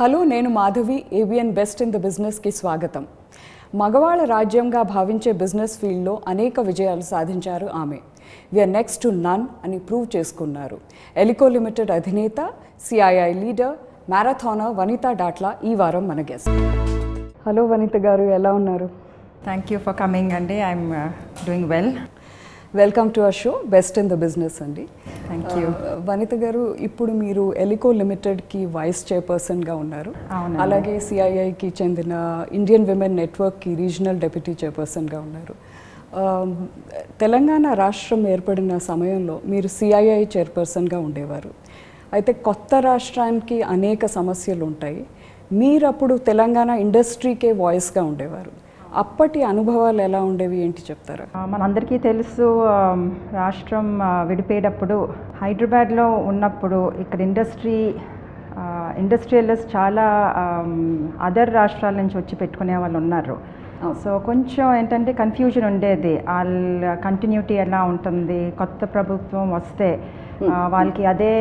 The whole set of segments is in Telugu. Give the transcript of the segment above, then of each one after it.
హలో నేను Madhavi ABN best in the బిజినెస్కి స్వాగతం మగవాళ్ళ రాజ్యంగా భావించే బిజినెస్ ఫీల్డ్లో అనేక విజయాలు సాధించారు ఆమె విఆర్ నెక్స్ట్ టు నన్ అని ప్రూవ్ చేసుకున్నారు ఎలికో లిమిటెడ్ అధినేత CII leader marathoner Vanitha Datla ఈ వారం మన గెస్ట్ హలో వనిత గారు ఎలా ఉన్నారు Thank you for coming, Andy. I'm uh, doing well. Welcome to our show best in the business అండి Thank you. ఆ, వనిత గారు ఇప్పుడు మీరు ఎలికో లిమిటెడ్కి వైస్ చైర్పర్సన్గా ఉన్నారు అవునండి. అలాగే సిఐఐకి చెందిన ఇండియన్ విమెన్ నెట్వర్క్కి రీజనల్ డెప్యూటీ చైర్పర్సన్గా ఉన్నారు ఆ, తెలంగాణ రాష్ట్రం ఏర్పడిన సమయంలో మీరు సిఐఐ చైర్పర్సన్గా ఉండేవారు అయితే కొత్త రాష్ట్రానికి అనేక సమస్యలు ఉంటాయి మీరు అప్పుడు తెలంగాణ ఇండస్ట్రీకే వాయిస్గా ఉండేవారు అప్పటి అనుభవాలు ఎలా ఉండేవి ఏంటి చెప్తారా Uh, మనందరికీ తెలుసు um, రాష్ట్రం uh, విడిపోయేటప్పుడు హైదరాబాద్లో ఉన్నప్పుడు ఇక్కడ ఇండస్ట్రీ ఇండస్ట్రియలిస్ట్ చాలా అదర్ రాష్ట్రాల నుంచి వచ్చి పెట్టుకునే వాళ్ళు ఉన్నారు సో కొంచెం ఏంటంటే కన్ఫ్యూజన్ ఉండేది వాళ్ళ కంటిన్యూటీ ఎలా ఉంటుంది కొత్త ప్రభుత్వం వస్తే ఆ, వాళ్ళకి అదే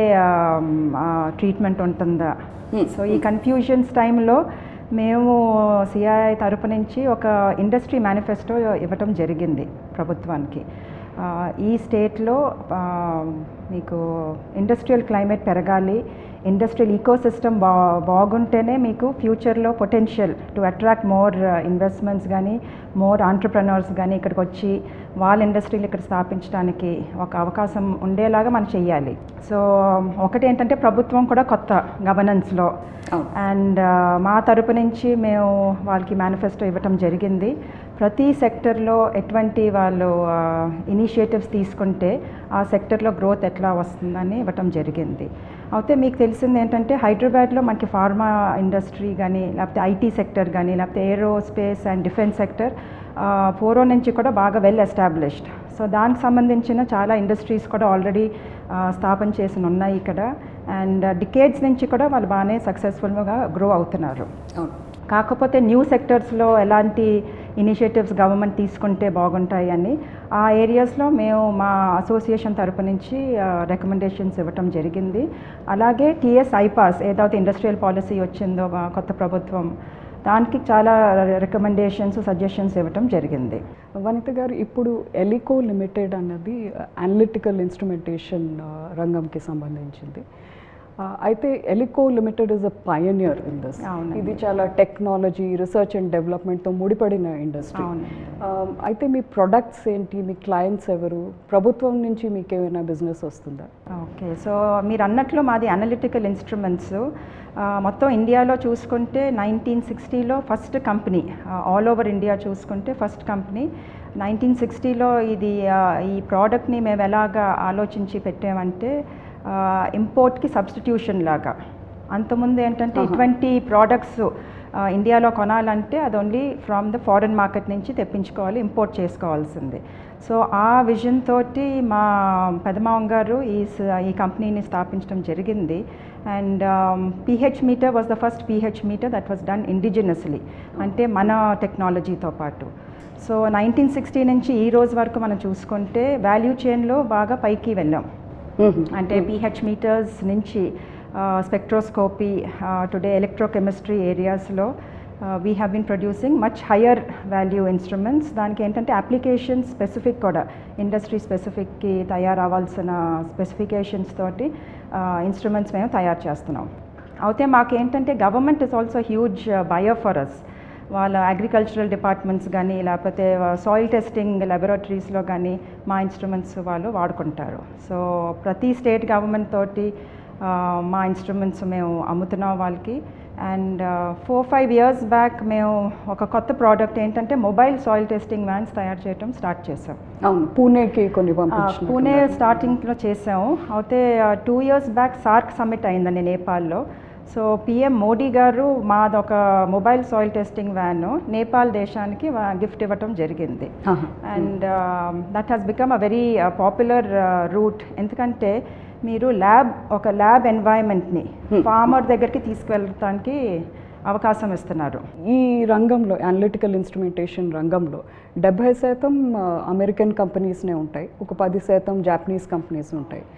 ట్రీట్మెంట్ ఉంటుందా సో ఈ కన్ఫ్యూజన్స్ టైంలో మేము సిఐఐ తరపు నుంచి ఒక ఇండస్ట్రీ మేనిఫెస్టో ఇవ్వటం జరిగింది ప్రభుత్వానికి ఆ, ఈ స్టేట్లో ఆ, మీకు ఇండస్ట్రియల్ క్లైమేట్ పెరగాలి ఇండస్ట్రియల్ ఈకో సిస్టమ్ బా బాగుంటేనే మీకు ఫ్యూచర్లో potential to attract more investments కానీ మోర్ ఆంటర్ప్రనర్స్ కానీ ఇక్కడికి వచ్చి వాళ్ళ ఇండస్ట్రీలు ఇక్కడ స్థాపించడానికి ఒక అవకాశం ఉండేలాగా మనం చెయ్యాలి సో ఒకటి ఏంటంటే ప్రభుత్వం కూడా కొత్త గవర్నెన్స్లో అవును. అండ్ మా తరపు నుంచి మేము వాళ్ళకి మేనిఫెస్టో ఇవ్వటం జరిగింది ప్రతి సెక్టర్లో ఎటువంటి వాళ్ళు ఇనిషియేటివ్స్ తీసుకుంటే ఆ సెక్టర్లో గ్రోత్ ఎట్లా వస్తుందని ఇవ్వటం జరిగింది అయితే మీకు తెలిసింది ఏంటంటే హైదరాబాద్లో మనకి ఫార్మా ఇండస్ట్రీ కానీ లేకపోతే ఐటీ సెక్టర్ కానీ లేకపోతే ఏరోస్పేస్ అండ్ డిఫెన్స్ సెక్టర్ పూర్వం నుంచి కూడా బాగా వెల్ ఎస్టాబ్లిష్డ్ సో దానికి సంబంధించిన చాలా ఇండస్ట్రీస్ కూడా ఆల్రెడీ స్థాపన చేసి ఉన్నాయి ఇక్కడ అండ్ డికేడ్స్ నుంచి కూడా వాళ్ళు బాగానే సక్సెస్ఫుల్గా గ్రో అవుతున్నారు అవును కాకపోతే న్యూ సెక్టర్స్లో ఎలాంటి ఇనిషియేటివ్స్ గవర్నమెంట్ తీసుకుంటే బాగుంటాయి అని ఆ ఏరియాస్లో మేము మా అసోసియేషన్ తరపు నుంచి రికమెండేషన్స్ ఇవ్వటం జరిగింది అలాగే టీఎస్ ఐపాస్ ఏదైతే ఇండస్ట్రియల్ పాలసీ వచ్చిందో మా కొత్త ప్రభుత్వం దానికి చాలా రికమెండేషన్స్ సజెషన్స్ ఇవ్వటం జరిగింది వనిత గారు ఇప్పుడు ఎలికో లిమిటెడ్ అన్నది అనలిటికల్ ఇన్స్ట్రుమెంటేషన్ రంగంకి సంబంధించింది ఆ, అయితే Elico limited is a pioneer in this అవునండి. ఇది చాలా టెక్నాలజీ రీసెర్చ్ అండ్ డెవలప్మెంట్తో ముడిపడిన ఇండస్ట్రీ అవునండి. అయితే మీ ప్రొడక్ట్స్ ఏంటి మీ క్లయింట్స్ ఎవరు ప్రభుత్వం నుంచి మీకు ఏమైనా బిజినెస్ వస్తుందా ఓకే సో మీరు అన్నట్లు మాది అనలిటికల్ ఇన్స్ట్రుమెంట్స్ మొత్తం ఇండియాలో చూసుకుంటే నైన్టీన్ సిక్స్టీలో first company all over India చూసుకుంటే ఫస్ట్ కంపెనీ నైన్టీన్ సిక్స్టీలో ఇది ఆ, ఈ ప్రోడక్ట్ని మేము ఎలాగా ఆలోచించి పెట్టామంటే ఇంపోర్ట్కి సబ్స్టిట్యూషన్ లాగా అంతకుముందు ఏంటంటే ఇటువంటి ప్రోడక్ట్స్ ఇండియాలో కొనాలంటే అది only from the foreign market నుంచి తెప్పించుకోవాలి ఇంపోర్ట్ చేసుకోవాల్సింది సో ఆ విజన్ తోటి మా పెదమావం గారు ఈ స- ఈ కంపెనీని స్థాపించడం జరిగింది and pH meter was the first pH meter that was done indigenously అంటే మన టెక్నాలజీతో పాటు సో నైన్టీన్ సిక్స్టీ నుంచి ఈ రోజు వరకు మనం చూసుకుంటే వాల్యూ చైన్లో బాగా పైకి వెళ్ళాం అంటే పిహెచ్ మీటర్స్ నుంచి స్పెక్ట్రోస్కోపీ టుడే ఎలక్ట్రోకెమిస్ట్రీ ఏరియాస్లో we have been producing much higher value instruments దానికి ఏంటంటే అప్లికేషన్ స్పెసిఫిక్ కూడా ఇండస్ట్రీ స్పెసిఫిక్కి తయారవ్వాల్సిన స్పెసిఫికేషన్స్ తోటి ఇన్స్ట్రుమెంట్స్ మేము తయారు చేస్తున్నాం అయితే మాకేంటంటే government is also huge buyer for us వాళ్ళ అగ్రికల్చరల్ డిపార్ట్మెంట్స్ కానీ లేకపోతే సాయిల్ టెస్టింగ్ లెబొరేటరీస్లో కానీ మా ఇన్స్ట్రుమెంట్స్ వాళ్ళు వాడుకుంటారు సో ప్రతి స్టేట్ గవర్నమెంట్ తోటి ఆ, మా ఇన్స్ట్రుమెంట్స్ మేము అమ్ముతున్నాం వాళ్ళకి and four five years back మేము ఒక కొత్త ప్రోడక్ట్ ఏంటంటే మొబైల్ సాయిల్ టెస్టింగ్ వ్యాన్స్ తయారు చేయడం స్టార్ట్ చేసాం అవును పూణేకి కొన్ని ఆ, పంపించిన పూణే స్టార్టింగ్లో చేసాము అయితే two years back SAARC summit అయిందండి నేపాల్లో సో పిఎం మోడీ గారు మాదొక mobile soil testing van Nepal దేశానికి గిఫ్ట్ ఇవ్వటం జరిగింది and that has become a very popular route ఎందుకంటే మీరు ల్యాబ్ ఒక ల్యాబ్ ఎన్వైరన్మెంట్ని ఫార్మర్ దగ్గరికి తీసుకువెళ్ళటానికి అవకాశం ఇస్తున్నారు ఈ రంగంలో అనలిటికల్ ఇన్స్ట్రుమెంటేషన్ రంగంలో డెబ్భై శాతం ఆ, అమెరికన్ కంపెనీస్నే ఉంటాయి ఒక పది శాతం జాపనీస్ కంపెనీస్ ఉంటాయి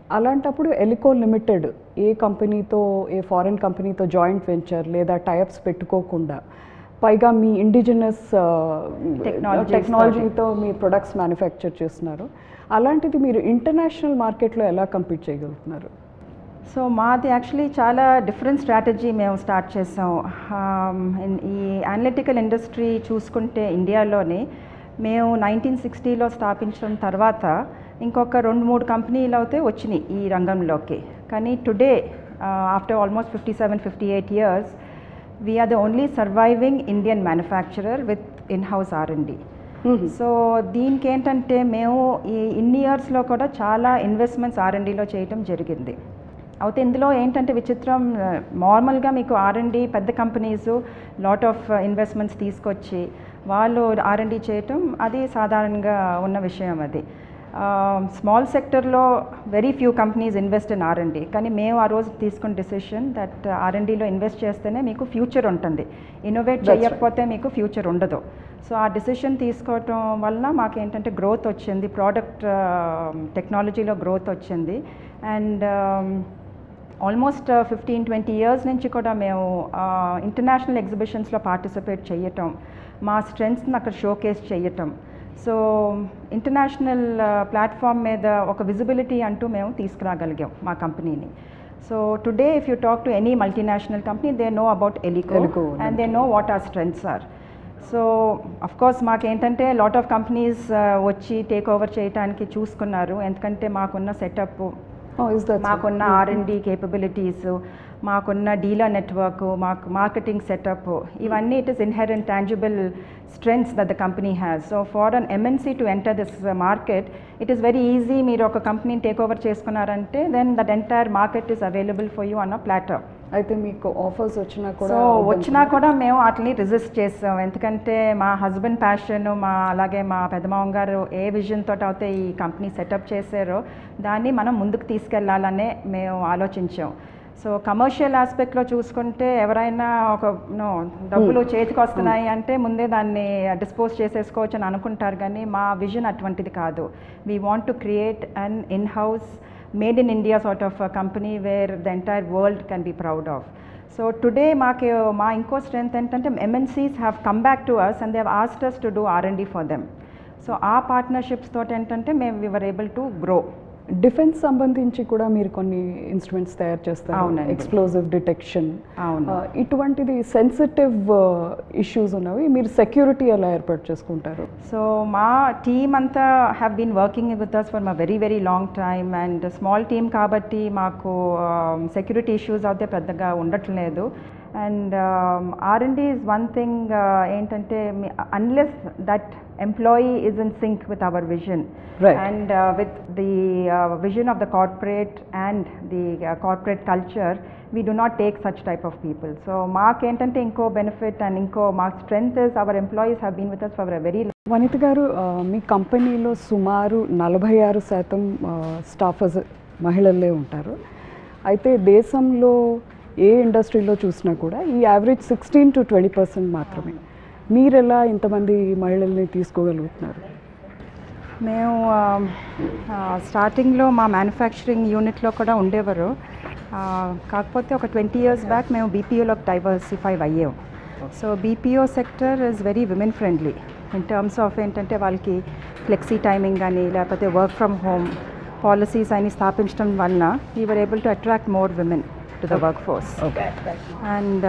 అలాంటప్పుడు ఎలికో లిమిటెడ్ ఏ కంపెనీతో ఏ ఫారిన్ కంపెనీతో జాయింట్ వెంచర్ లేదా టైప్స్ పెట్టుకోకుండా పైగా మీ ఇండిజినస్ Technologies టెక్నాలజీతో మీ ప్రొడక్ట్స్ మ్యానుఫ్యాక్చర్ చేస్తున్నారు అలాంటిది మీరు ఇంటర్నేషనల్ మార్కెట్లో ఎలా కంపీట్ చేయగలుగుతున్నారు సో మాది యాక్చువల్లీ చాలా డిఫరెంట్ స్ట్రాటజీ మేము స్టార్ట్ చేసాం Um, in- ఈ అనలిటికల్ ఇండస్ట్రీ చూసుకుంటే ఇండియాలోనే మేము నైన్టీన్ సిక్స్టీలో స్థాపించిన తర్వాత ఇంకొక రెండు మూడు కంపెనీలు అయితే వచ్చినాయి ఈ రంగంలోకి కానీ today after almost fifty seven fifty eight years we're the only surviving Indian manufacturer with in house R and so దీనికి ఏంటంటే మేము ఈ ఇన్ని ఇయర్స్లో కూడా చాలా ఇన్వెస్ట్మెంట్స్ ఆర్ఎండిలో చేయటం జరిగింది అయితే ఇందులో ఏంటంటే విచిత్రం నార్మల్గా మీకు ఆర్ఎండి పెద్ద కంపెనీస్ లాట్ ఆఫ్ ఇన్వెస్ట్మెంట్స్ తీసుకొచ్చి వాళ్ళు ఆర్ఎండి చేయటం అది సాధారణంగా ఉన్న విషయం అది స్మాల్ సెక్టర్లో very few companies invest in R and D కానీ మేము ఆ రోజు తీసుకున్న డిసిషన్ దట్ ఆర్ఎండిలో ఇన్వెస్ట్ చేస్తేనే మీకు ఫ్యూచర్ ఉంటుంది ఇన్నోవేట్ That's right. చేయకపోతే మీకు ఫ్యూచర్ ఉండదు సో ఆ డిసిషన్ తీసుకోవటం వలన మాకు ఏంటంటే గ్రోత్ వచ్చింది ప్రోడక్ట్ టెక్నాలజీలో గ్రోత్ వచ్చింది and almost fifteen twenty years నుంచి కూడా మేము ఇంటర్నేషనల్ ఎగ్జిబిషన్స్లో పార్టిసిపేట్ చేయటం మా స్ట్రెంగ్స్ని అక్కడ షోకేస్ చేయటం సో ఇంటర్నేషనల్ ప్లాట్ఫామ్ మీద ఒక విజిబిలిటీ అంటూ మేము తీసుకురాగలిగాం మా కంపెనీని so today if you talk to any multinational company they know about Elico Elico, and they know what our strengths are so of course మాకేంటంటే లాట్ ఆఫ్ కంపెనీస్ వచ్చి టేక్ ఓవర్ చేయడానికి చూసుకున్నారు ఎందుకంటే మాకున్న సెటప్ ఇస్ దట్ మాకున్న ఆర్ఎండి కేపబిలిటీస్ మాకున్న డీలర్ నెట్వర్క్ మాకు మార్కెటింగ్ సెటప్ ఇవన్నీ it is inherent tangible strengths that the company has so for an MNC to enter this market it is very easy మీరు ఒక కంపెనీని టేక్ ఓవర్ చేసుకున్నారంటే then that entire market is available for you అన్న ప్లాటర్ అయితే మీకు ఆఫర్స్ వచ్చినా కూడా సో వచ్చినా కూడా మేము వాటిని రిజిస్ట్ చేస్తాం ఎందుకంటే మా హస్బెండ్ ప్యాషన్ మా అలాగే మా పెద్దమామ గారు ఏ విజన్ తోటి అయితే ఈ కంపెనీ సెటప్ చేశారో దాన్ని మనం ముందుకు తీసుకెళ్లాలనే మేము ఆలోచించాం సో కమర్షియల్ ఆస్పెక్ట్లో చూసుకుంటే ఎవరైనా ఒక నో డబ్బులు చేతికి వస్తున్నాయి అంటే ముందే దాన్ని డిస్పోజ్ చేసేసుకోవచ్చు అని అనుకుంటారు కానీ మా విజన్ అటువంటిది కాదు we want to create an in house made in India sort of company where the entire world can be proud of so today మాకు మా ఇంకో స్ట్రెంత్ ఏంటంటే MNCs have come back to us and they have asked us to do R and D for them so ఆ పార్ట్నర్షిప్స్ తోటి ఏంటంటే మేము we were able to grow defence సంబంధించి కూడా మీరు కొన్ని ఇన్స్ట్రుమెంట్స్ తయారు చేస్తారు అవునండి. ఎక్స్ప్లోజివ్ డిటెక్షన్ అవును ఇటువంటిది సెన్సిటివ్ ఇష్యూస్ ఉన్నవి మీరు సెక్యూరిటీ ఎలా ఏర్పాటు చేసుకుంటారు సో మా టీమ్ అంతా have been working with us for మా very very long time and small team కాబట్టి మాకు సెక్యూరిటీ ఇష్యూస్ అయితే పెద్దగా ఉండట్లేదు and R and is one thing ఏంటంటే unless that employee is in sync with our vision Right. and uh, with the uh, vision of the corporate and the uh, corporate culture we do not take such type of people so mark ఏంటంటే ఇంకో బెనిఫిట్ అండ్ ఇంకో mark strength is our employees have been with us for very Vanitha గారు ఆ, మీ కంపెనీలో సుమారు నలభై ఆరు శాతం స్టాఫర్స్ మహిళలే ఉంటారు అయితే దేశంలో ఏ ఇండస్ట్రీలో చూసినా కూడా ఈ average sixteen to twenty percent మాత్రమే మీరు ఎలా ఇంతమంది మహిళల్ని తీసుకోగలుగుతున్నారు మేము స్టార్టింగ్లో మా మ్యానుఫ్యాక్చరింగ్ యూనిట్లో కూడా ఉండేవారు ఆ, కాకపోతే ఒక ట్వంటీ ఇయర్స్ బ్యాక్ మేము బీపీఓలోకి డైవర్సిఫై అయ్యాం so BPO sector is very women friendly in terms of ఏంటంటే వాళ్ళకి ఫ్లెక్సీ టైమింగ్ కానీ లేకపోతే వర్క్ ఫ్రమ్ హోమ్ పాలసీస్ అని స్థాపించడం వలన were able to attract more women to the work force okay and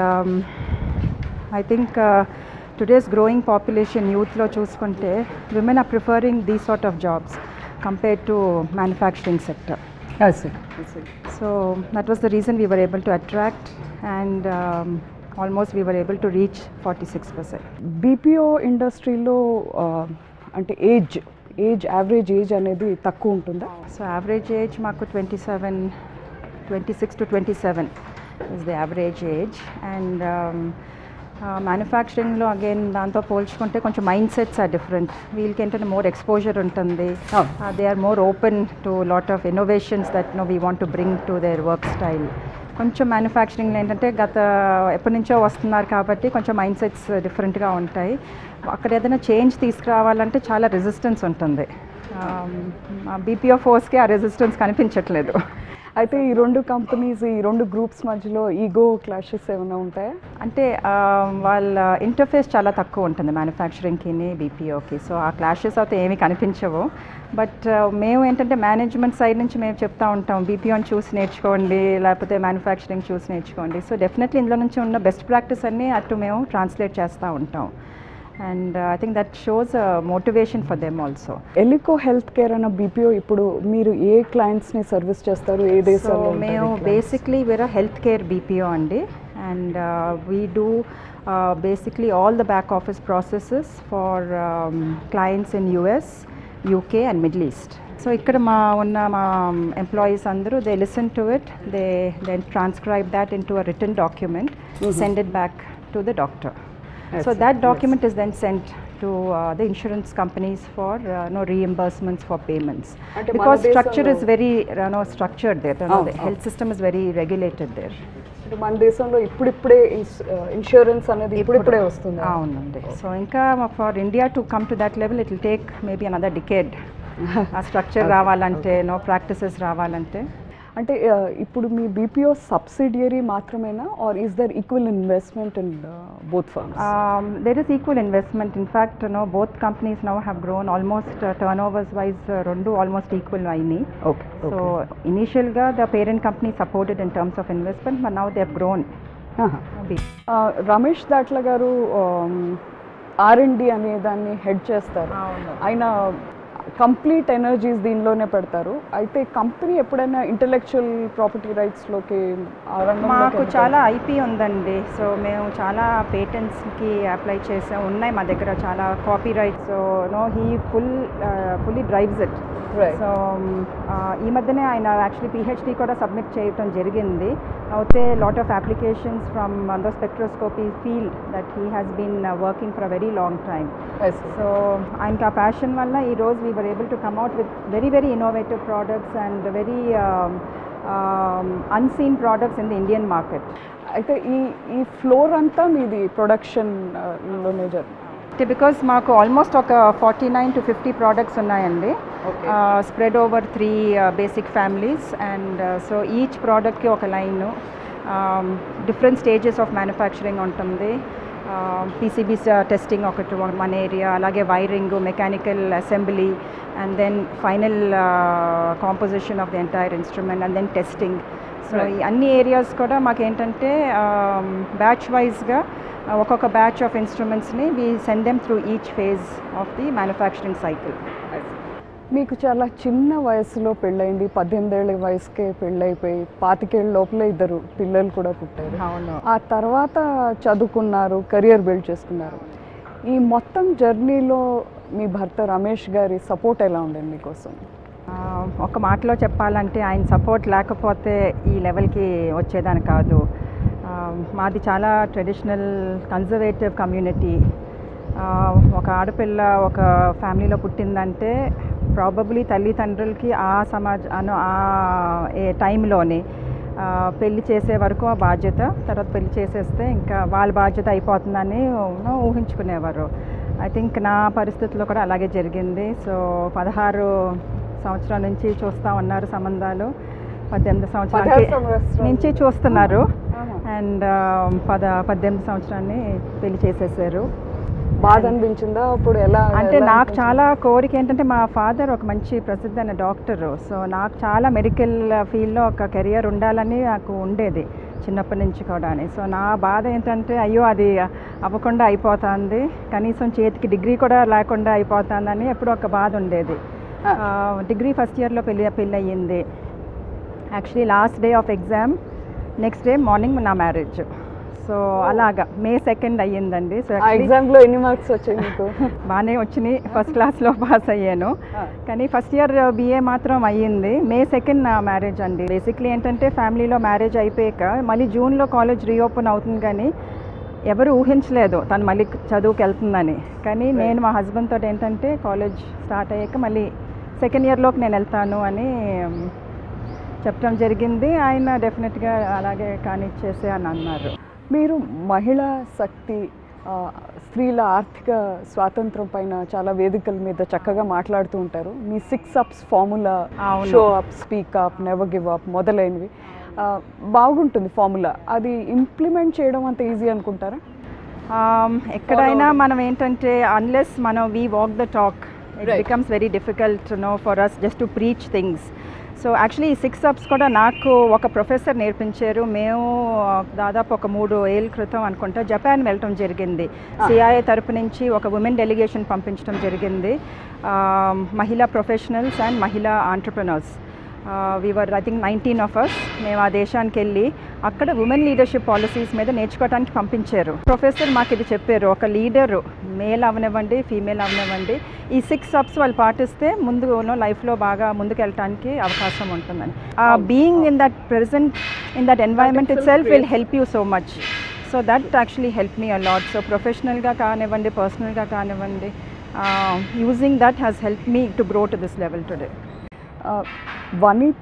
I think today's growing population యూత్లో చూసుకుంటే women are preferring the sort of jobs compare to manufacturing sector so that was the reason we were able to attract and almost we were able to reach forty six percent BPO ఇండస్ట్రీలో ఆ, అంటే ఏజ్ ఏజ్ యావరేజ్ ఏజ్ అనేది తక్కువ ఉంటుందా సో యావరేజ్ ఏజ్ మాకు twenty seven twenty six to twenty seven is the average age and మ్యానుఫ్యాక్చరింగ్లో అగైన్ దాంతో పోల్చుకుంటే కొంచెం మైండ్ సెట్స్ ఆర్ డిఫరెంట్ వీళ్ళకి ఏంటంటే మోర్ ఎక్స్పోజర్ ఉంటుంది Oh. They are more open to lot of innovations that no we want to bring to their work style కొంచెం మ్యానుఫ్యాక్చరింగ్లో ఏంటంటే గత ఎప్పటి నుంచో వస్తున్నారు కాబట్టి కొంచెం మైండ్ సెట్స్ డిఫరెంట్గా ఉంటాయి అక్కడ ఏదైనా చేంజ్ తీసుకురావాలంటే చాలా రెసిస్టెన్స్ ఉంటుంది బీపీఓ ఫోర్స్కి ఆ రెసిస్టెన్స్ కనిపించట్లేదు అయితే ఈ రెండు కంపెనీస్ ఈ రెండు గ్రూప్స్ మధ్యలో ఈగో క్లాషెస్ ఏమైనా ఉంటాయా అంటే ఆ, వాళ్ళ ఇంటర్ఫేస్ చాలా తక్కువ ఉంటుంది మ్యానుఫ్యాక్చరింగ్కి బీపీఓకి సో ఆ క్లాషెస్ అయితే ఏమీ కనిపించవు బట్ మేము ఏంటంటే మేనేజ్మెంట్ సైడ్ నుంచి మేము చెప్తా ఉంటాం బీపీఓని చూసి నేర్చుకోండి లేకపోతే మ్యానుఫ్యాక్చరింగ్ చూసి నేర్చుకోండి సో డెఫినెట్లీ ఇందులో నుంచి ఉన్న బెస్ట్ ప్రాక్టీస్ అన్నీ అటు మేము ట్రాన్స్లేట్ చేస్తూ ఉంటాం and I think that shows motivation for them also Elico health care అన్న బీపీఓ ఇప్పుడు మీరు ఏ క్లయింట్స్ని సర్వీస్ చేస్తారు ఏ సో దేశాల్లో మేము basically where health care BPO అండి and we do basically all the back office processes for clients in US UK and Middle East so ఇక్కడ మా ఉన్న మా ఎంప్లాయీస్ అందరూ they listen to it they then transcribe that into a written document send it back to the doctor So that document is then sent to uh, the insurance companies for uh, no reimbursements for payments. అంటే మన Because structure is దేశంలో- very you know, structured there. You know, అవును, the health system is very regulated there. అంటే మన దేశంలో ఇప్పుడిప్పుడే ఇన్సూరెన్స్ అనేది ఇప్పుడిప్పుడే వస్తుంది అవునండి సో ఇంకా for India to come to that level it will take maybe another decade ఆ స్ట్రక్చర్ రావాలంటే నో ప్రాక్టీసెస్ రావాలంటే అంటే uh, ఇప్పుడు మీ బీపీఓ సబ్సిడియరీ మాత్రమేనా or is there equal investment in both firms Um, there is equal investment. In fact, you know, both companies now have grown almost uh, turnovers wise, uh, Rundu almost equal Aini. Okay So initial ga the parent company supported in terms of investment, but now they have grown. Big. Ramesh Datla garu are and D అనే దాన్ని హెడ్ చేస్తారు ఆయన కంప్లీట్ ఎనర్జీస్ దీనిలోనే పెడతారు అయితే కంపెనీ ఎప్పుడైనా ఇంటలెక్చువల్ ప్రాపర్టీ రైట్స్లోకి ఆ రంగంలోకి మాకు ఏమైనా చాలా ఐపీ ఉందండి సో మేము చాలా పేటెంట్స్కి అప్లై చేసాం ఉన్నాయి మా దగ్గర చాలా copyrights no he full fully drives it Right. So ఈ మధ్యనే ఆయన యాక్చువల్లీ పిహెచ్డి కూడా సబ్మిట్ చేయటం జరిగింది అయితే lot of applications from the spectroscopy field that he has been working for a very long time Yes, sir. So ఆయనకి ఆ ప్యాషన్ వల్ల ఈరోజు we were able to come out with very very innovative products and very unseen products in the Indian market అయితే ఈ ఈ ఫ్లోర్ అంతా మీది ప్రొడక్షన్ లోనే జరుగుతుంది బికాస్ మాకు ఆల్మోస్ట్ ఒక forty nine to fifty products ఉన్నాయండి Okay. Spread over three basic families and so each ప్రోడక్ట్కి ఒక line different stages of manufacturing ఉంటుంది పీసీబీ టెస్టింగ్ ఒకటి మన ఏరియా అలాగే wiring mechanical assembly and then final composition of the entire instrument and then testing so Right. ఈ అన్ని ఏరియాస్ కూడా మాకు ఏంటంటే బ్యాచ్ వైజ్గా ఒక్కొక్క బ్యాచ్ ఆఫ్ ఇన్స్ట్రుమెంట్స్ని we send them through each phase of the manufacturing cycle మీకు చాలా చిన్న వయసులో పెళ్ళైంది పద్దెనిమిదేళ్ళ వయసుకే పెళ్ళైపోయి పాతికేళ్ళ లోపలే ఇద్దరు పిల్లలు కూడా పుట్టారు అవును ఆ తర్వాత చదువుకున్నారు కెరియర్ బిల్డ్ చేసుకున్నారు ఈ మొత్తం జర్నీలో మీ భర్త రమేష్ గారి సపోర్ట్ ఎలా ఉండండి మీకోసం ఆ, ఒక మాటలో చెప్పాలంటే ఆయన సపోర్ట్ లేకపోతే ఈ లెవెల్కి వచ్చేదాని కాదు ఆ, మాది చాలా ట్రెడిషనల్ కన్జర్వేటివ్ కమ్యూనిటీ ఒక ఆడపిల్ల ఒక ఫ్యామిలీలో పుట్టిందంటే ప్రాబబ్లీ తల్లిదండ్రులకి ఆ సమాజ అను ఆ ఏ టైంలోనే ఆ, పెళ్లి చేసే వరకు ఆ బాధ్యత తర్వాత పెళ్లి చేసేస్తే ఇంకా వాళ్ళ బాధ్యత అయిపోతుందని ఊ- ఊహించుకునేవారు ఐ థింక్ నా పరిస్థితిలో కూడా అలాగే జరిగింది సో పదహారు సంవత్సరాల నుంచి చూస్తూ ఉన్నారు సంబంధాలు పద్దెనిమిది సంవత్సరాలకి పదహారు సంవత్సరాలు. నుంచి చూస్తున్నారు ఆహా. అండ్ పద పద్దెనిమిది సంవత్సరాన్ని పెళ్లి చేసేసారు బాధ అనిపించిందా అప్పుడు ఎలా అంటే ఎలా నాకు అనిపించింది? చాలా కోరిక ఏంటంటే మా ఫాదర్ ఒక మంచి ప్రసిద్ధమైన డాక్టరు సో నాకు చాలా మెడికల్ ఫీల్డ్లో ఒక కెరియర్ ఉండాలని నాకు ఉండేది చిన్నప్పటి నుంచి కూడా సో నా బాధ ఏంటంటే అయ్యో అది అవ్వకుండా అయిపోతుంది కనీసం చేతికి డిగ్రీ కూడా లేకుండా అయిపోతుందని ఎప్పుడు ఒక బాధ ఉండేది డిగ్రీ ఫస్ట్ ఇయర్లో పెళ్ళి పెళ్ళి అయ్యింది actually last day of exam next day morning నా మ్యారేజ్ సో అలాగా మే సెకండ్ అయ్యిందండి సో ఆ ఎగ్జామ్ లో ఎన్ని మార్క్స్ వచ్చాయి మీకు బాగానే వచ్చినాయి ఫస్ట్ క్లాస్లో పాస్ అయ్యాను కానీ ఫస్ట్ ఇయర్ బిఏ మాత్రం అయ్యింది మే సెకండ్ నా మ్యారేజ్ అండి బేసిక్లీ ఏంటంటే ఫ్యామిలీలో మ్యారేజ్ అయిపోయాక మళ్ళీ జూన్లో కాలేజ్ రీఓపెన్ అవుతుంది కానీ ఎవరు ఊహించలేదు తను మళ్ళీ చదువుకి వెళ్తుందని కానీ నేను మా హస్బెండ్ తోటి ఏంటంటే కాలేజ్ స్టార్ట్ అయ్యాక మళ్ళీ సెకండ్ ఇయర్లోకి నేను వెళ్తాను అని ఉమ్, చెప్పడం జరిగింది ఆయన డెఫినెట్గా అలాగే కానిచ్చేసే అని అన్నారు మీరు మహిళా శక్తి ఆ, స్త్రీల ఆర్థిక స్వాతంత్రం పైన చాలా వేదికల మీద చక్కగా మాట్లాడుతూ ఉంటారు మీ సిక్స్ అప్స్ ఫార్ములా అవును. Show up speak up never give up మొదలైనవి ఆ, బాగుంటుంది ఫార్ములా అది ఇంప్లిమెంట్ చేయడం అంత ఈజీ అనుకుంటారా Um, ఎక్కడైనా మనం ఏంటంటే అన్లెస్ మనం we walk the talk it Right. Becomes very difficult no for us just to preach things so actually ఈ సిక్స్ అప్స్ కూడా నాకు ఒక ప్రొఫెసర్ నేర్పించారు మేము uh, దాదాపు ఒక మూడు ఏళ్ళ క్రితం అనుకుంటా జపాన్ వెళ్ళటం జరిగింది సిఐఏ తరపు నుంచి ఒక ఉమెన్ డెలిగేషన్ పంపించడం జరిగింది Um, మహిళా ప్రొఫెషనల్స్ అండ్ మహిళా entrepreneurs we were I think nineteen of us మేము ఆ దేశానికి వెళ్ళి అక్కడ ఉమెన్ లీడర్షిప్ పాలసీస్ మీద నేర్చుకోవడానికి పంపించారు ప్రొఫెసర్ మాకు ఇది చెప్పారు ఒక లీడరు మేల్ అవనివ్వండి ఫీమేల్ అవనివ్వండి ఈ సిక్స్ అప్స్ వాళ్ళు పాటిస్తే ముందు లైఫ్లో బాగా ముందుకు వెళ్ళటానికి అవకాశం ఉంటుందని being in that present in that environment itself will help you so much so that actually help me a lot so ప్రొఫెషనల్గా కానివ్వండి పర్సనల్గా కానివ్వండి using that has help me to grow to this level today ఆ, వనిత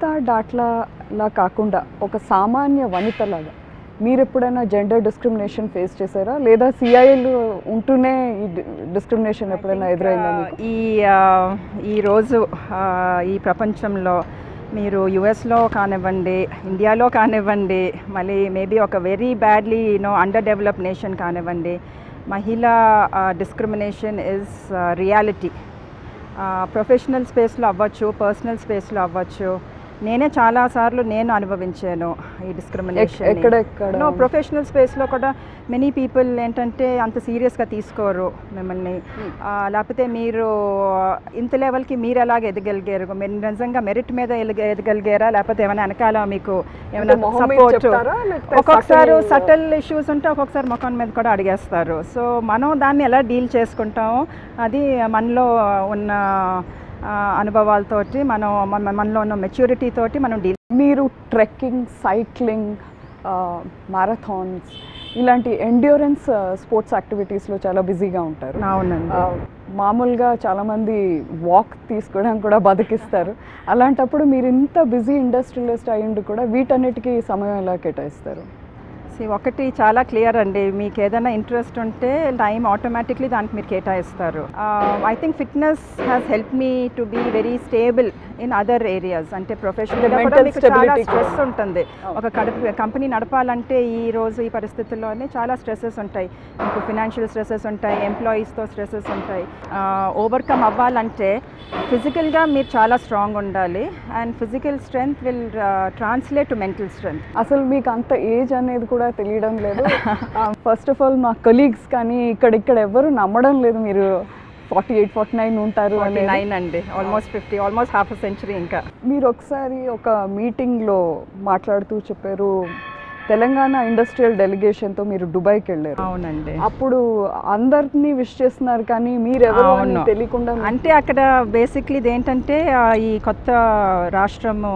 డాట్లా కాకుండా ఒక సామాన్య వనితలాగా మీరు ఎప్పుడైనా జెండర్ డిస్క్రిమినేషన్ ఫేస్ చేశారా లేదా సిఐఎల్ ఉంటూనే ఈ డిస్క్రిమినేషన్ ఎప్పుడైనా ఎదురైందా మీకు ఈ ఆ, ఈ రోజు ఆ, ఈ ప్రపంచంలో మీరు యుఎస్లో కానివ్వండి ఇండియాలో కానివ్వండి మళ్ళీ మేబీ ఒక very badly you know under develop nation కానివ్వండి మహిళా డిస్క్రిమినేషన్ ఇస్ రియాలిటీ ప్రొఫెషనల్ స్పేస్లో అవ్వచ్చు పర్సనల్ స్పేస్లో అవ్వచ్చు నేనే చాలాసార్లు నేను అనుభవించాను ఈ డిస్క్రిమినేషన్ ఎక్కడెక్కడ? నో ప్రొఫెషనల్ స్పేస్లో కూడా మెనీ పీపుల్ ఏంటంటే అంత సీరియస్గా తీసుకోరు మిమ్మల్ని ఆ, లేకపోతే మీరు ఇంత లెవెల్కి మీరు ఎలాగ ఎదగలిగారు మీరు నిజంగా మెరిట్ మీద ఎదగ- ఎదగలిగారా లేకపోతే ఏమైనా వెనకాల మీకు ఏమైనా మొహం మీద సపోర్ట్ చెప్తారా? లేకపోతే ఒక్కొక్కసారి subtle- సటల్ ఇష్యూస్ ఉంటే ఒక్కొక్కసారి ముఖం మీద కూడా అడిగేస్తారు సో మనం దాన్ని ఎలా డీల్ చేసుకుంటామో అది మనలో ఉన్న ఆ, అనుభవాలతోటి మనం మన మనలో ఉన్న మెచ్యూరిటీ తోటి మనం డీల్ మీరు ట్రెక్కింగ్ సైక్లింగ్ మారథాన్స్ ఇలాంటి ఎండ్యూరెన్స్ స్పోర్ట్స్ యాక్టివిటీస్లో చాలా బిజీగా ఉంటారు అవునండి ఆ, మామూలుగా చాలామంది వాక్ తీసుకోవడానికి కూడా బతికిస్తారు అలాంటప్పుడు మీరు ఇంత బిజీ ఇండస్ట్రియలిస్ట్ అయ్యిండు కూడా వీటన్నిటికీ సమయం ఎలా కేటాయిస్తారు See, ఒకటి చాలా క్లియర్ అండి మీకు ఏదైనా ఇంట్రెస్ట్ ఉంటే టైం ఆటోమేటిక్లీ దానికి మీరు కేటాయిస్తారు I think fitness has help me to be very stable in other areas అంటే ప్రొఫెషనల్గా కూడా mental మీకు చాలా stability కూడా. స్ట్రెస్ ఉంటుంది ఒక కడుపు కంపెనీ నడపాలంటే ఈ రోజు ఈ పరిస్థితుల్లోనే చాలా స్ట్రెస్సెస్ ఉంటాయి మీకు ఫినాన్షియల్ స్ట్రెస్సెస్ ఉంటాయి ఎంప్లాయీస్తో స్ట్రెస్సెస్ ఉంటాయి ఓవర్కమ్ అవ్వాలంటే ఫిజికల్గా మీరు చాలా స్ట్రాంగ్ ఉండాలి and physical strength will translate to mental strength అసలు మీకు అంత ఏజ్ అనేది కూడా తెలియడం లేదు ఫస్ట్ ఆఫ్ ఆల్ మా కొలీగ్స్ కానీ ఇక్కడ ఇక్కడ ఎవరు నమ్మడం లేదు మీరు ఫార్టీ ఎయిట్ ఫార్టీ నైన్ ఉంటారు ఫార్టీ అనేది నైన్ అండి almost fifty almost half century ఇంకా మీరు ఒకసారి ఒక మీటింగ్లో మాట్లాడుతూ చెప్పారు తెలంగాణ ఇండస్ట్రియల్ డెలిగేషన్తో మీరు దుబాయ్కి వెళ్ళారు అవునండి అప్పుడు అందరినీ విష్ చేస్తున్నారు కానీ మీరెవరు అని అవును. తెలియకుండా అంటే అక్కడ బేసిక్లీ ఇది ఏంటంటే ఆ, ఈ కొత్త రాష్ట్రము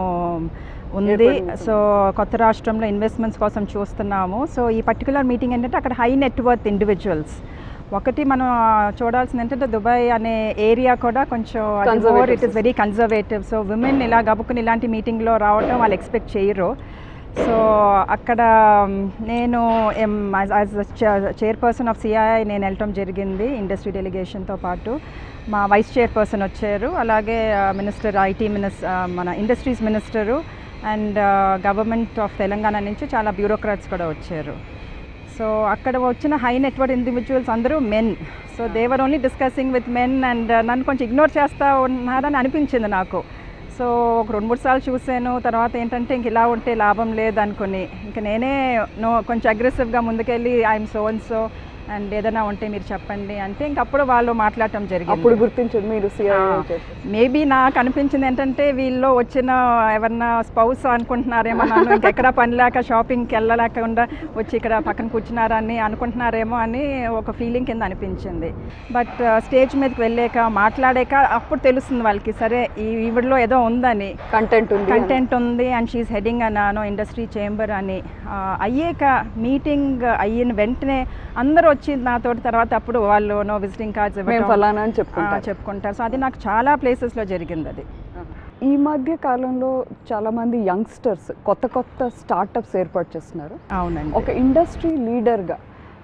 ఉంది ఏర్పడింది. సో కొత్త రాష్ట్రంలో ఇన్వెస్ట్మెంట్స్ కోసం చూస్తున్నాము సో ఈ పర్టికులర్ మీటింగ్ ఏంటంటే అక్కడ హై నెట్వర్త్ ఇండివిజువల్స్ ఒకటి మనం చూడాల్సింది ఏంటంటే దుబాయ్ అనే ఏరియా కూడా కొంచెం it Conservative is very conservative so women ఇలా గబుకుని ఇలాంటి మీటింగ్లో రావటం వాళ్ళు ఎక్స్పెక్ట్ చేయరు సో అక్కడ మ్, నేను యాజ్ చైర్పర్సన్ ఆఫ్ సిఐఐ నేను వెళ్ళటం జరిగింది ఇండస్ట్రీ డెలిగేషన్తో పాటు మా వైస్ చైర్పర్సన్ వచ్చారు అలాగే మినిస్టర్ ఐటీ మినిస్ మన industries minister and government of Telangana నుంచి చాలా బ్యూరోక్రాట్స్ కూడా వచ్చారు సో అక్కడ వచ్చిన హై నెట్వర్క్ ఇండివిజువల్స్ అందరూ men so they were only discussing with men and నన్ను కొంచెం ఇగ్నోర్ చేస్తూ ఉన్నారని అనిపించింది నాకు సో ఒక రెండు మూడు సార్లు చూశాను తర్వాత ఏంటంటే ఇంక ఇలా ఉంటే లాభం లేదు అనుకుని ఇంక నేనే నో కొంచెం అగ్రెసివ్గా ముందుకెళ్ళి I'm so and so and ఏదైనా ఉంటే మీరు చెప్పండి అంటే ఇంకప్పుడు వాళ్ళు మాట్లాడటం జరిగింది అప్పుడు గుర్తించదు మీరు సిఐ మేబీ నాకు అనిపించింది ఏంటంటే వీళ్ళు వచ్చిన ఎవరన్నా స్పౌస్ అనుకుంటున్నారేమో నన్ను ఇంకెక్కడ పని లేక షాపింగ్కి వెళ్ళలేకుండా వచ్చి ఇక్కడ పక్కన కూర్చున్నారని అనుకుంటున్నారేమో అని ఒక ఫీలింగ్ కింద అనిపించింది బట్ స్టేజ్ మీదకి వెళ్ళాక మాట్లాడాక అప్పుడు తెలుస్తుంది వాళ్ళకి సరే ఈ ఈవిడలో ఏదో ఉందని కంటెంట్ ఉంది అని. కంటెంట్ ఉంది అండ్ షీఈ్ హెడింగ్ అన్నాను ఇండస్ట్రీ చేంబర్ అని ఆ, అయ్యాక మీటింగ్ అయిన వెంటనే అందరూ వచ్చి నాతోటి తర్వాత అప్పుడు వాళ్ళు నో విజిటింగ్ కార్డ్స్ మేము ఫలానా అని చెప్పుకుంటాం చెప్పుకుంటారు సో అది నాకు చాలా ప్లేసెస్లో జరిగింది అది ఈ మధ్య కాలంలో చాలా మంది యంగ్స్టర్స్ కొత్త కొత్త స్టార్టప్స్ ఏర్పాటు చేస్తున్నారు అవునండి ఒక ఇండస్ట్రీ లీడర్గా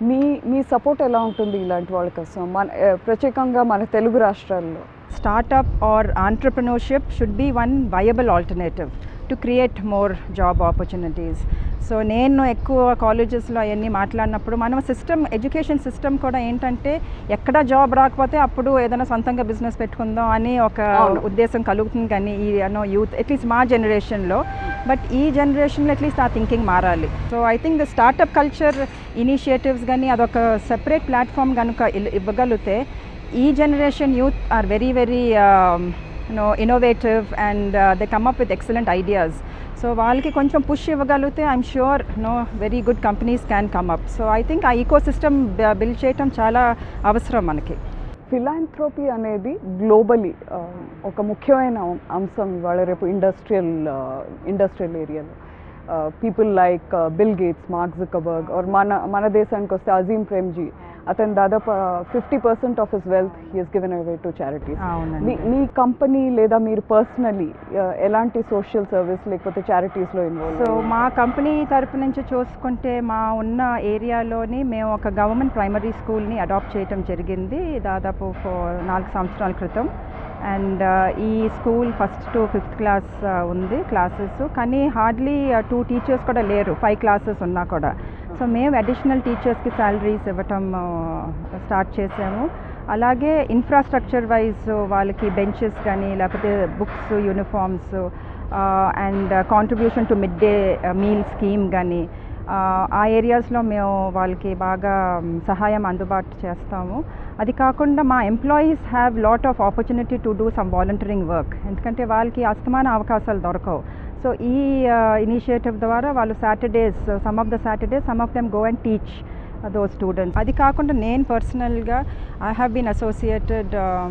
మీ మీ సపోర్ట్ ఎలా ఉంటుంది ఇలాంటి వాళ్ళ కోసం మన ఆ, ప్రత్యేకంగా మన తెలుగు రాష్ట్రాల్లో startup or entrepreneurship should be one viable alternative to create more job opportunities so నేను ఎక్కువ కాలేజెస్లో అవన్నీ మాట్లాడినప్పుడు మనం సిస్టమ్ ఎడ్యుకేషన్ సిస్టమ్ కూడా ఏంటంటే ఎక్కడ జాబ్ రాకపోతే అప్పుడు ఏదైనా సొంతంగా బిజినెస్ పెట్టుకుందాం అని ఒక అవును. ఉద్దేశం కలుగుతుంది కానీ ఈ అనో యూత్ అట్లీస్ట్ మా జనరేషన్లో బట్ ఈ జనరేషన్లో అట్లీస్ట్ ఆ థింకింగ్ మారాలి so I think the startup culture initiatives కానీ అదొక సెపరేట్ ప్లాట్ఫామ్ కనుక ఇల్- ఇవ్వగలిగితే ఈ generation youth are very very you know innovative and they come up with excellent ideas so వాళ్ళకి కొంచెం పుష్ ఇవ్వగలిగితే I'm sure no very good companies can come up so I think ఆ ఈకో సిస్టమ్ బిల్డ్ చేయటం చాలా అవసరం మనకి ఫిలాంథ్రోపీ అనేది గ్లోబలీ ఒక ముఖ్యమైన అం- అంశం ఇవాళ రేపు ఇండస్ట్రియల్ ఇండస్ట్రియల్ ఏరియాలో people like Bill Gates Mark Zuckerberg or మన మన దేశానికి వస్తే అజీమ్ ప్రేమ్జీ అతను దాదాపు fifty percent of his wealth he's given away to charities అవునండి మీ మీ కంపెనీ లేదా మీరు పర్సనలీ ఎలాంటి సోషల్ సర్వీస్ లేకపోతే చారిటీస్లో ఇన్వాల్వ్ సో మా కంపెనీ తరపు నుంచి చూసుకుంటే మా ఉన్న ఏరియాలోని మేము ఒక గవర్నమెంట్ ప్రైమరీ స్కూల్ని అడాప్ట్ చేయటం జరిగింది దాదాపు ఫో- నాలుగు సంవత్సరాల క్రితం అండ్ ఈ school first to fifth class ఉంది క్లాసెస్ కానీ హార్డ్లీ టూ టీచర్స్ కూడా లేరు ఫైవ్ క్లాసెస్ ఉన్నా కూడా సో మేము అడిషనల్ టీచర్స్కి శాలరీస్ ఇవ్వటం స్టార్ట్ చేసాము అలాగే ఇన్ఫ్రాస్ట్రక్చర్ వైజ్ వాళ్ళకి బెంచెస్ కానీ లేకపోతే books uniforms and contribution to mid day meal scheme కానీ ఆ ఏరియాస్లో మేము వాళ్ళకి బాగా మ్, సహాయం అందుబాటు చేస్తాము అది కాకుండా మా employees have lot of opportunity to do some volunteering work ఎందుకంటే వాళ్ళకి అస్తమాన అవకాశాలు దొరకవు సో ఈ ఇనిషియేటివ్ ద్వారా వాళ్ళు Saturdays some of the Saturdays some of them go and teach those students అది కాకుండా నేను పర్సనల్గా I have been associated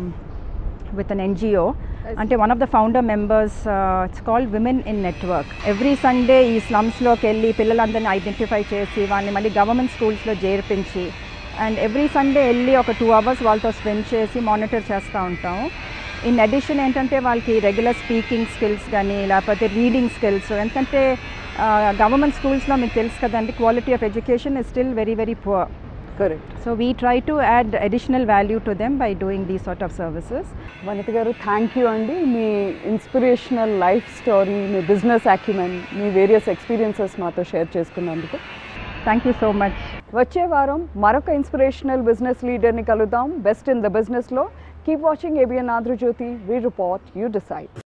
with an NGO అంటే one of the founder members it's called women in network every Sunday ఈ స్లమ్స్లోకి వెళ్ళి పిల్లలందరినీ ఐడెంటిఫై చేసి వాళ్ళని మళ్ళీ గవర్నమెంట్ స్కూల్స్లో చేర్పించి అండ్ ఎవ్రీ సండే వెళ్ళి ఒక టూ అవర్స్ వాళ్ళతో స్పెండ్ చేసి మానిటర్ చేస్తూ ఉంటాము ఇన్ అడిషన్ ఏంటంటే వాళ్ళకి రెగ్యులర్ స్పీకింగ్ స్కిల్స్ కానీ లేకపోతే రీడింగ్ స్కిల్స్ ఎందుకంటే గవర్నమెంట్ స్కూల్స్లో మీకు తెలుసు కదండి quality of education is still very very poor correct so we try to add additional value to them by doing the sort of services Vanitha garu thank you అండి మీ ఇన్స్పిరేషనల్ లైఫ్ స్టోరీ మీ బిజినెస్ అక్యుమెన్ మీ వేరియస్ ఎక్స్పీరియన్సెస్ మాతో షేర్ చేసుకున్నందుకు థ్యాంక్ యూ సో మచ్ వచ్చే వారం మరొక ఇన్స్పిరేషనల్ బిజినెస్ లీడర్ని కలుద్దాం బెస్ట్ ఇన్ ద బిజినెస్లో keep watching ABN Andhra Jyothy we report you decide